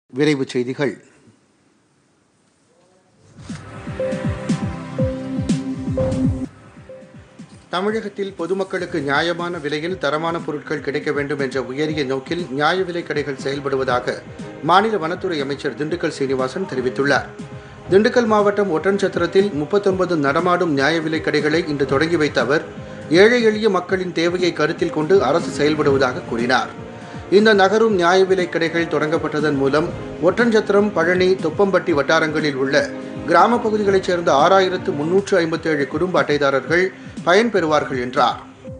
விரைவுச் செய்திகள் தமிழகத்தில் பொதுமக்களுக்கு நியாயமான விலையில் தரமான பொருட்கள் கிடைக்க வேண்டும் என்ற உயரிய நோக்கில் நியாய விலைக் கடைகள் செயல்படுவதாக மாநில வனத்துறை அமைச்சர் திண்டுக்கல் சீனிவாசன் தெரிவித்துள்ளார் திண்டுக்கல் மாவட்டம் ஒட்டன்சத்திரத்தில் முப்பத்தொன்பது நடமாடும் நியாய விலைக் கடைகளை இன்று தொடங்கி வைத்த அவர் ஏழை எளிய மக்களின் தேவையை கருத்தில் கொண்டு அரசு செயல்படுவதாக கூறினார் இந்த நகரும் நியாய விலைக் கடைகள் தொடங்கப்பட்டதன் மூலம் ஒட்டன்சத்திரம் பழனி தொப்பம்பட்டி வட்டாரங்களில் உள்ள கிராம பகுதிகளைச் சேர்ந்த ஆறாயிரத்து முன்னூற்று ஐம்பத்தேழு குடும்ப அட்டைதாரர்கள் பயன்பெறுவார்கள் என்றார்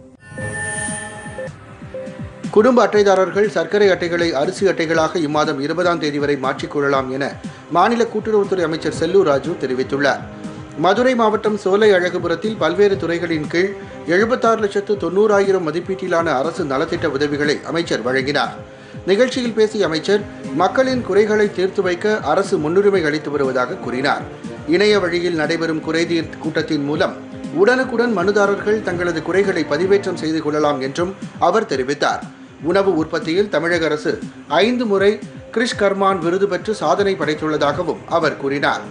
குடும்ப அட்டைதாரர்கள் சர்க்கரை அட்டைகளை அரிசி அட்டைகளாக இம்மாதம் இருபதாம் தேதி வரை மாற்றிக்கொள்ளலாம் என மாநில கூட்டுறவுத்துறை அமைச்சர் செல்லூர் ராஜு தெரிவித்துள்ளார் மதுரை மாவட்டம் சோலை அழகுபுரத்தில் பல்வேறு துறைகளின் கீழ் எழுபத்தாறு லட்சத்து தொண்ணூறாயிரம் மதிப்பீட்டிலான அரசு நலத்திட்ட உதவிகளை அமைச்சர் வழங்கினார் நிகழ்ச்சியில் பேசிய அமைச்சர் மக்களின் குறைகளை தீர்த்து வைக்க அரசு முன்னுரிமை அளித்து வருவதாக கூறினார் இணைய வழியில் நடைபெறும் குறைதீர் கூட்டத்தின் மூலம் உடனுக்குடன் மனுதாரர்கள் தங்களது குறைகளை பதிவேற்றம் செய்து கொள்ளலாம் என்றும் அவர் தெரிவித்தார் உணவு உற்பத்தியில் தமிழக அரசு ஐந்து முறை கிரிஷ் கர்மான் விருது பெற்று சாதனை படைத்துள்ளதாகவும் அவர் கூறினார்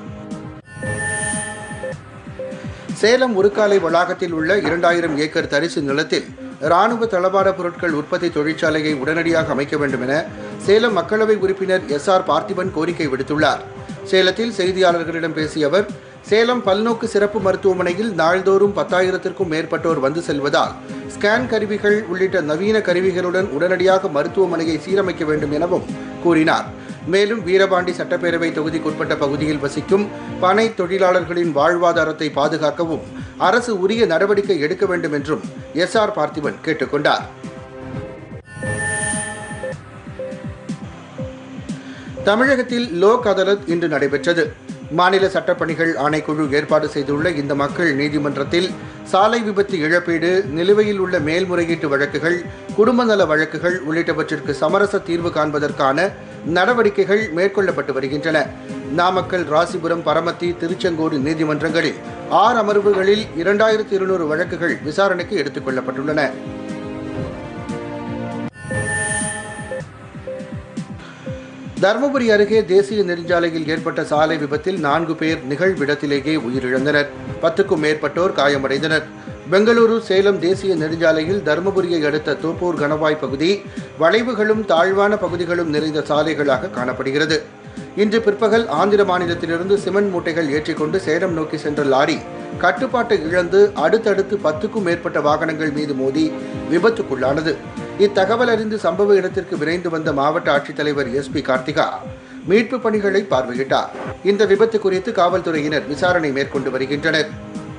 சேலம் உருக்காலை வளாகத்தில் உள்ள இரண்டாயிரம் ஏக்கர் தரிசு நிலத்தில் ராணுவ தளவாட பொருட்கள் உற்பத்தி தொழிற்சாலையை உடனடியாக அமைக்க வேண்டும் என சேலம் மக்களவை உறுப்பினர் எஸ் ஆர் பார்த்திபன் கோரிக்கை விடுத்துள்ளார் சேலத்தில் செய்தியாளர்களிடம் பேசிய அவர் சேலம் பல்நோக்கு சிறப்பு மருத்துவமனையில் நாள்தோறும் பத்தாயிரத்திற்கும் மேற்பட்டோர் வந்து செல்வதால் ஸ்கேன் கருவிகள் உள்ளிட்ட நவீன கருவிகளுடன் உடனடியாக மருத்துவமனையை சீரமைக்க வேண்டும் எனவும் கூறினார் மேலும் வீரபாண்டி சட்டப்பேரவை தொகுதிக்குட்பட்ட பகுதியில் வசிக்கும் பனை தொழிலாளர்களின் வாழ்வாதாரத்தை பாதுகாக்கவும் அரசு உரிய நடவடிக்கை எடுக்க வேண்டும் என்றும் எஸ் ஆர் பார்த்திபன் கேட்டுக்கொண்டார் தமிழகத்தில் லோக் அதாலத் இன்று நடைபெற்றது மாநில சட்டப்பணிகள் ஆணைக்குழு ஏற்பாடு செய்துள்ள இந்த மக்கள் நீதிமன்றத்தில் சாலை விபத்து இழப்பீடு நிலுவையில் உள்ள மேல்முறையீட்டு வழக்குகள் குடும்ப நல வழக்குகள் உள்ளிட்டவற்றிற்கு சமரச தீர்வு காண்பதற்கான நடவடிக்கைகள் மேற்கொள்ளப்பட்டு வருகின்றன நாமக்கல் ராசிபுரம் பரமத்தி திருச்செங்கோடு நீதிமன்றங்களில் ஆறு அமர்வுகளில் இரண்டாயிரத்தி இருநூறு வழக்குகள் விசாரணைக்கு எடுத்துக் கொள்ளப்பட்டுள்ளன தருமபுரி அருகே தேசிய நெடுஞ்சாலையில் ஏற்பட்ட சாலை விபத்தில் நான்கு பேர் நிகழ்விடத்திலேயே உயிரிழந்தனர் பத்துக்கும் மேற்பட்டோர் காயமடைந்தனர் பெங்களூரு சேலம் தேசிய நெடுஞ்சாலையில் தருமபுரியை அடுத்த தோப்பூர் கணவாய் பகுதி வளைவுகளும் தாழ்வான பகுதிகளும் நிறைந்த சாலைகளாக காணப்படுகிறது இன்று பிற்பகல் ஆந்திர மாநிலத்திலிருந்து சிமெண்ட் மூட்டைகள் ஏற்றிக்கொண்டு சேலம் நோக்கி சென்ற லாரி கட்டுப்பாட்டை இழந்து அடுத்தடுத்து பத்துக்கும் மேற்பட்ட வாகனங்கள் மீது மோதி விபத்துக்குள்ளானது இத்தகவல் அறிந்து சம்பவ இடத்திற்கு விரைந்து வந்த மாவட்ட ஆட்சித்தலைவர் எஸ் பி கார்த்திகா மீட்பு பணிகளை பார்வையிட்டார் இந்த விபத்து குறித்து காவல்துறையினர் விசாரணை மேற்கொண்டு வருகின்றனர்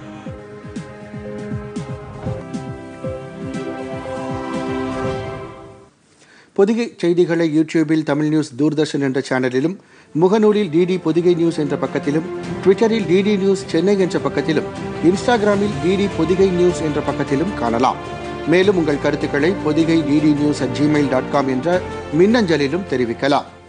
பொதிகை செய்திகளை யூடியூபில் தமிழ் நியூஸ் தூர்தர்ஷன் என்ற சேனலிலும் முகநூலில் டிடி பொதிகை நியூஸ் என்ற பக்கத்திலும் ட்விட்டரில் டிடி நியூஸ் சென்னை என்ற பக்கத்திலும் இன்ஸ்டாகிராமில் டிடி பொதிகை நியூஸ் என்ற பக்கத்திலும் காணலாம் மேலும் உங்கள் கருத்துக்களை Podhigai DD news at Gmail dot com என்ற மின்னஞ்சலிலும் தெரிவிக்கலாம்